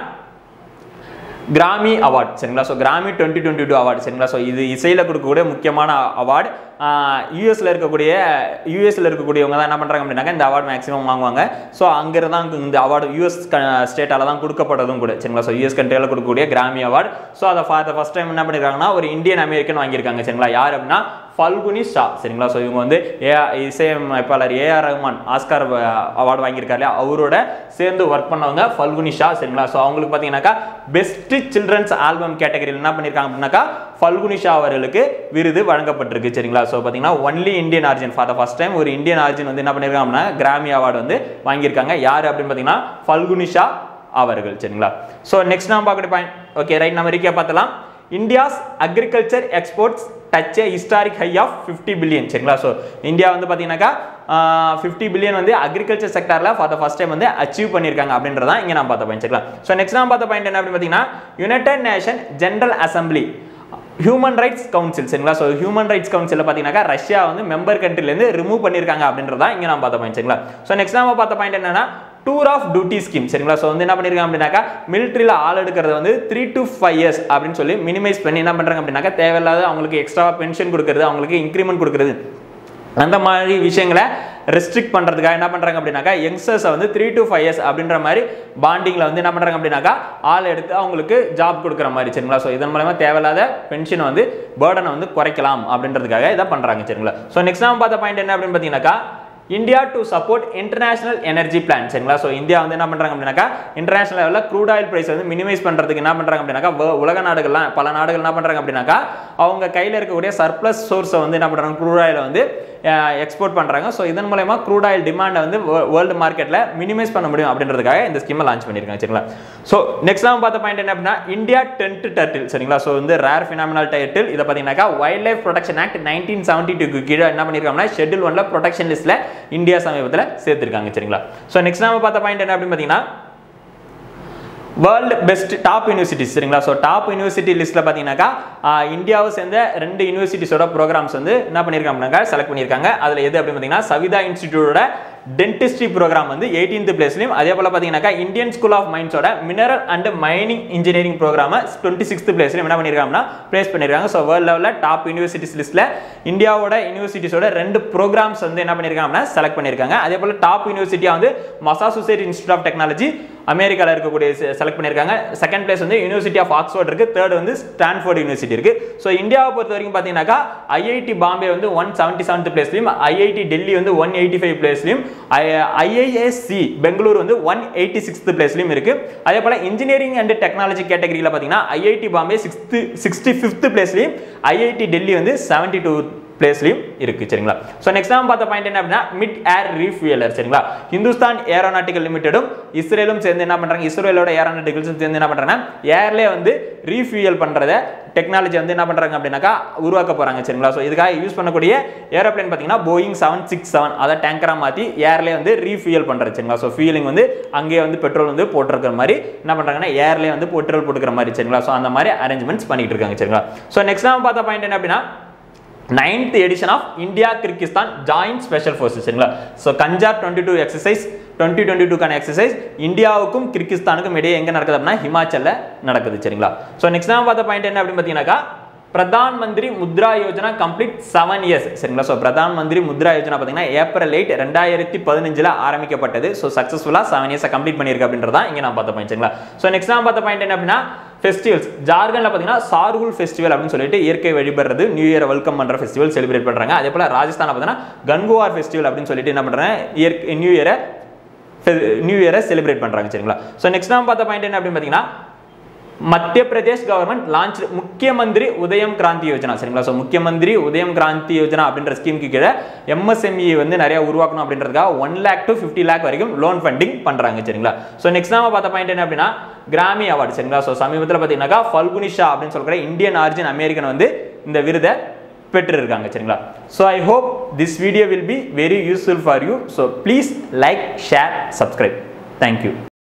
கிராமி அவார்ட் சரிங்களா so Grammy twenty twenty two award சரிங்களா ஸோ இது இசையில் கொடுக்கக்கூடிய முக்கியமான அவார்டு யூஎஸில் இருக்கக்கூடிய யூஎஸில் இருக்கக்கூடியவங்க தான் என்ன பண்ணுறாங்க அப்படின்னாக்க இந்த அவார்டு மேக்ஸிமம் வாங்குவாங்க ஸோ அங்கே தான் இந்த அவார்டு யூஎஸ் ஸ்டேட்டால் தான் கொடுக்கப்படுறதும் கூட சரிங்களா ஸோ யூஎஸ் கண்ட்ரியில் கொடுக்கக்கூடிய கிராமி அவார்டு ஸோ அதை ஃபார் த ஃபஸ்ட் டைம் என்ன பண்ணியிருக்காங்கன்னா ஒரு இந்தியன் அமெரிக்கன் வாங்கியிருக்காங்க சரிங்களா யார் அப்படின்னா ஃபல்குனி ஷா சரிங்களா ஸோ இவங்க வந்து ஏ இசையமைப்பாளர் ஏஆர் ரஹ்மான் ஆஸ்கார் அவார்டு வாங்கியிருக்காரு இல்லையா அவரோட சேர்ந்து ஒர்க் பண்ணவங்க ஃபல்குனி ஷா சரிங்களா ஸோ அவங்களுக்கு பார்த்தீங்கன்னாக்கா பெஸ்ட் சில்ட்ரன்ஸ் ஆல்பம் கேட்டகரியில் என்ன பண்ணியிருக்காங்க அப்படின்னாக்கா ஃபல்குனி ஷா அவர்களுக்கு விருது வழங்கப்பட்டிருக்கு சரிங்களா ஸோ பார்த்தீங்கன்னா only Indian origin for the first time ஒரு இந்தியன் ஆர்ஜின் வந்து என்ன பண்ணியிருக்காங்க அப்படின்னா கிராமி அவார்டு வந்து வாங்கியிருக்காங்க யார் அப்படின்னு பார்த்தீங்கன்னா ஃபல்குனி ஷா அவர்கள் சரிங்களா ஸோ நெக்ஸ்ட் நாம் பார்க்கக்கூடிய பாயிண்ட் ஓகே ரைட் நம்ம ரீக்கே பார்த்தலாம் India's agriculture exports touch a historic high of fifty billion சரிங்களா ஸோ இந்தியா வந்து பார்த்தீங்கன்னாக்கா ஃபிஃப்டி பில்லியன் வந்து அக்ரிகல்ச்சர் செக்டரில் ஃபார் த ஃபஸ்ட் டைம் வந்து அச்சீவ் பண்ணியிருக்காங்க அப்படின்றதான் இங்கே நான் பார்த்த பாயிண்ட் சரிங்களா ஸோ நெக்ஸ்ட் நான் பார்த்த பாயிண்ட் என்ன அப்படின்னு பார்த்தீங்கன்னா United nation general assembly human rights council சரிங்களா ஸோ ஹியூமன் ரைட்ஸ் கவுன்சிலில் பார்த்தீங்கன்னாக்கா ரஷ்யா வந்து மெம்பர் கண்ட்ரிலேருந்து ரிமூவ் பண்ணியிருக்காங்க அப்படின்றதா இங்கே நான் பார்த்த பாயிண்ட் சரிங்களா ஸோ நெக்ஸ்ட் நம்ம பார்த்த பாயிண்ட் என்னன்னா டூர் ஆஃப் டியூட்டி ஸ்கீம் சரிங்களா ஸோ வந்து என்ன பண்ணியிருக்காங்க அப்படின்னாக்கா மிலிட்ரியில் ஆள் எடுக்கிறது வந்து த்ரீ டு ஃபைவ் இயர்ஸ் அப்படின்னு சொல்லி மினிமைஸ் பண்ணி என்ன பண்ணுறாங்க அப்படின்னாக்கா தேவையில்லாத அவங்களுக்கு எக்ஸ்ட்ரா பென்ஷன் கொடுக்குறது அவங்களுக்கு இன்க்ரிமெண்ட் கொடுக்குறது அந்த மாதிரி விஷயங்களை ரெஸ்ட்ரிக்ட் பண்ணுறதுக்காக என்ன பண்ணுறாங்க அப்படின்னாக்கா யங்ஸ்டர்ஸை வந்து த்ரீ டு ஃபைவ் இயர்ஸ் அப்படின்ற மாதிரி பாண்டிங்கில் வந்து என்ன பண்ணுறாங்க அப்படின்னாக்கா ஆள் எடுத்து அவங்களுக்கு ஜாப் கொடுக்குற மாதிரி சரிங்களா ஸோ இதன் மூலமா தேவையில்லாத பென்ஷனை வந்து பேர்டனை வந்து குறைக்கலாம் அப்படின்றதுக்காக இதை பண்ணுறாங்க சரிங்களா ஸோ நெக்ஸ்ட் நம்ம பார்த்த பாயிண்ட் என்ன அப்படின்னு பார்த்தீங்கன்னாக்கா India to support international energy plan சரிங்களா ஸோ இந்தியா வந்து என்ன பண்ணுறாங்க அப்படின்னாக்கா இன்டர்நேஷனல் லெவலில் க்ரூட் ஆயில் ப்ரைஸ் வந்து மினிமைஸ் பண்ணுறதுக்கு என்ன பண்ணுறாங்க அப்படின்னாக்கா வ- உலக நாடுகள்லாம் பல நாடுகள் என்ன பண்ணுறாங்க அப்படின்னாக்கா அவங்க கையில் இருக்கக்கூடிய சர்ப்ளஸ் சோர்ஸை வந்து என்ன பண்ணுறாங்க க்ரூட் ஆயிலை வந்து எக்ஸ்போர்ட் பண்ணுறாங்க ஸோ இதன் மூலயமா க்ரூட் ஆயில் டிமாண்டை வந்து வேர்ல்டு மார்க்கெட்டில் மினிமைஸ் பண்ண முடியும் அப்படின்றதுக்காக இந்த ஸ்கீமை லான்ச் பண்ணியிருக்காங்க சரிங்களா ஸோ நெக்ஸ்ட் நம்ம பார்த்த பாயிண்ட் என்ன அப்படின்னா இந்தியா டென்ட் டர்ட்டில் சரிங்களா ஸோ வந்து ரேர் ஃபினாமினல் டைட்டில் இதை பார்த்தீங்கன்னாக்கா wild life protection act nineteen seventy டூக்கு கீழே என்ன பண்ணியிருக்காங்கன்னா ஷெட்யூல் ஒன்ல ப்ரொடெக்ஷன் லிஸ்ட்டில் இந்தியா சமீபத்தில் சேர்த்திருக்காங்க சரிங்களா ஸோ நெக்ஸ்ட் நம்ம பார்த்த பாயிண்ட் என்ன அப்படின்னு பார்த்தீங்கன்னா வேர்ல்டு பெஸ்ட் டாப் யூனிவர்சிட்டிஸ் சரிங்களா ஸோ டாப் யூனிவர்சிட்டி லிஸ்ட்டில் பார்த்தீங்கன்னாக்கா ஆஹ், இந்தியாவை சேர்ந்த ரெண்டு யூனிவர்சிட்டிஸோட ப்ரோக்ராம்ஸ் வந்து என்ன பண்ணியிருக்காங்க செலக்ட் பண்ணியிருக்காங்க அதில் எது அப்படின்னு பார்த்தீங்கன்னா சவிதா இன்ஸ்டிடியூட்டோட டென்டிஸ்ட்ரி ப்ரோக்ராம் வந்து எயிட்டீன்த் பிளேஸ்லையும் அதே போல் பார்த்தீங்கன்னாக்கா இந்தியன் ஸ்கூல் ஆஃப் மைன்ஸோட மினரல் அண்ட் மைனிங் இன்ஜினியரிங் ப்ரோக்ராமை டுவெண்ட்டி சிக்ஸ்த் பிளேஸ்லையும் என்ன பண்ணியிருக்காங்கன்னா பிளேஸ் பண்ணியிருக்காங்க ஸோ வேர்ல்ட் லெவலில் டாப் யூனிவர்சிட்டிஸ் லிஸ்ட்டில் இந்தியாவோட யூனிவர்சிட்டிஸோட ரெண்டு ப்ரோக்ராம்ஸ் வந்து என்ன பண்ணியிருக்காங்கன்னா செலக்ட் பண்ணியிருக்காங்க அதே போல் டாப் யூனிவர்சிட்டியாக வந்து மசாசூசேட் இன்ஸ்டியூட் ஆஃப் டெக்னாலஜி அமெரிக்காவில் இருக்கக்கூடிய செலக்ட் பண்ணியிருக்காங்க செகண்ட் பிளேஸ் வந்து யூனிவர்சிட்டி ஆஃப் ஆக்ஸ்ஃபோர்ட் இருக்கு தேர்ட் வந்து ஸ்டான்ஃபோர்ட் யூனிவர்சிட்டி இருக்கு ஸோ இந்தியாவை பொறுத்த வரைக்கும் பார்த்தீங்கன்னாக்கா ஐஐடி பாம்பே வந்து ஒன் செவன்ட்டி செவன்த் பிளேஸ்லையும் ஐஐடி டெல்லி வந்து ஒன் எயிட்டி ஃபைவ் பிளேஸ்லையும் ஐஐஎஸ்சி பெங்களூர் வந்து ஒன் எயிட்டி சிக்ஸ்த் பிளேஸ்லையும் இருக்கு அதே போல இன்ஜினியரிங் அண்ட் டெக்னாலஜி கேட்டகரியில் பார்த்தீங்கன்னா IIT Bombay sixth sixty fifth பிளேஸ்லையும் ஐஐடி டெல்லி வந்து செவன்ட்டி டூ பிளேஸ்லையும் இருக்கு சரிங்களா ஸோ நெக்ஸ்ட் நம்ம பார்த்த பாயிண்ட் என்ன அப்படின்னா மிட் ஏர் ரீஃபியலர் சரிங்களா ஹிந்துஸ்தான் ஏரோநாட்டிக்கல் லிமிடெடும் இஸ்ரேலும் சேர்ந்து என்ன பண்றாங்க இஸ்ரேலோட ஏரோநாட்டிக்கல்ஸும் சேர்ந்து என்ன பண்றாங்கன்னா ஏர்லேயே வந்து ரீஃபியல் பண்றத டெக்னாலஜி வந்து என்ன பண்றாங்க அப்படின்னாக்கா உருவாக்க போறாங்க சரிங்களா ஸோ இதுக்காக யூஸ் பண்ணக்கூடிய ஏரோப்ளேன் பார்த்தீங்கன்னா போயிங் செவன் சிக்ஸ் செவன் அதை டேங்கரா மாற்றி ஏர்லேயே வந்து ரீஃபியல் பண்றது சரிங்களா ஸோ ஃபியூலிங் வந்து அங்கேயே வந்து பெட்ரோல் வந்து போட்டிருக்கிற மாதிரி என்ன பண்றாங்கன்னா ஏர்லேயே வந்து பெட்ரோல் போட்டுக்கிற மாதிரி சரிங்களா ஸோ அந்த மாதிரி அரேஞ்ச்மெண்ட்ஸ் பண்ணிட்டு இருக்காங்க சரிங்களா ஸோ நெக்ஸ்ட் நம்ம பார்த்த பாயிண்ட் என்ன அப்படின்னா ninth edition of India Kyrgyzstan joint special forces சரிங்களா so Khanjar twenty two exercise twenty twenty டூக்கான எக்ஸசைஸ் இந்தியாவுக்கும் கிர்கிஸ்தானுக்கும் இடையே எங்கே நடக்குது அப்படின்னா ஹிமாச்சலில் நடக்குது சரிங்களா ஸோ நெக்ஸ்ட் நம்ம பார்த்த பாயிண்ட் என்ன அப்படின்னு பார்த்தீங்கன்னாக்கா Pradhan Mantri Mudra Yojana complete seven years சரிங்களா ஸோ பிரதான் மந்திரி முத்ரா யோஜனா பார்த்தீங்கன்னா ஏப்ரல் எயிட் ரெண்டாயிரத்தி பதினஞ்சில் ஆரம்பிக்கப்பட்டது ஸோ சக்ஸஸ்ஃபுல்லாக செவன் இயர்ஸை கம்ப்ளீட் பண்ணியிருக்கு அப்படின்றதா இங்கே நான் பார்த்த பாயிண்ட் சரிங்களா ஸோ நெக்ஸ்ட் நான் பார்த்த பாயிண்ட் என்ன அப்படின்னா ஃபெஸ்டிவல்ஸ் ஜார்க்கண்ட்ல பார்த்தீங்கன்னா சார்குல் ஃபெஸ்டிவல் அப்படின்னு சொல்லிட்டு இயற்கை வழிபடுறது நியூ இயர் வெல்கம் பண்ற ஃபெஸ்டிவல் செலிப்ரேட் பண்றாங்க அதே போல ராஜஸ்தான்ல பார்த்தீங்கன்னா கன்குவார் ஃபெஸ்டிவல் அப்படின்னு சொல்லிட்டு என்ன பண்றாங்க இயற்கை நியூ இயரை நியூ இயரை செலிப்ரேட் பண்றாங்க சரிங்களா ஸோ நெக்ஸ்ட் நம்ம பார்த்த பாயிண்ட் என்ன அப்படின்னு பார்த்தீங்கன்னா மத்திய பிரதேஷ் கவர்மெண்ட் லான்ச் முக்கிய மந்திரி உதயம் கிராந்தி யோஜனா சரிங்களா ஸோ முக்கிய மந்திரி உதயம் கிராந்தி யோஜனா அப்படின்ற ஸ்கீமுக்கு கீழே எம்எஸ்எம்இ வந்து நிறைய உருவாக்கணும் அப்படின்றதுக்காக one lakh to fifty lakh வரைக்கும் லோன் ஃபண்டிங் பண்றாங்க சரிங்களா ஸோ நெக்ஸ்ட் நாம பார்த்த பாயிண்ட் என்ன அப்படின்னா கிராமி அவார்டு சரிங்களா ஸோ சமீபத்தில் பார்த்தீங்கன்னாக்கா ஃபல்குனிஷா அப்படின்னு சொல்கிற இந்தியன் ஆரிஜின் அமெரிக்கன் வந்து இந்த விருதை பெற்றிருக்காங்க சரிங்களா so I hope this video will be very useful for you so please like share subscribe thank you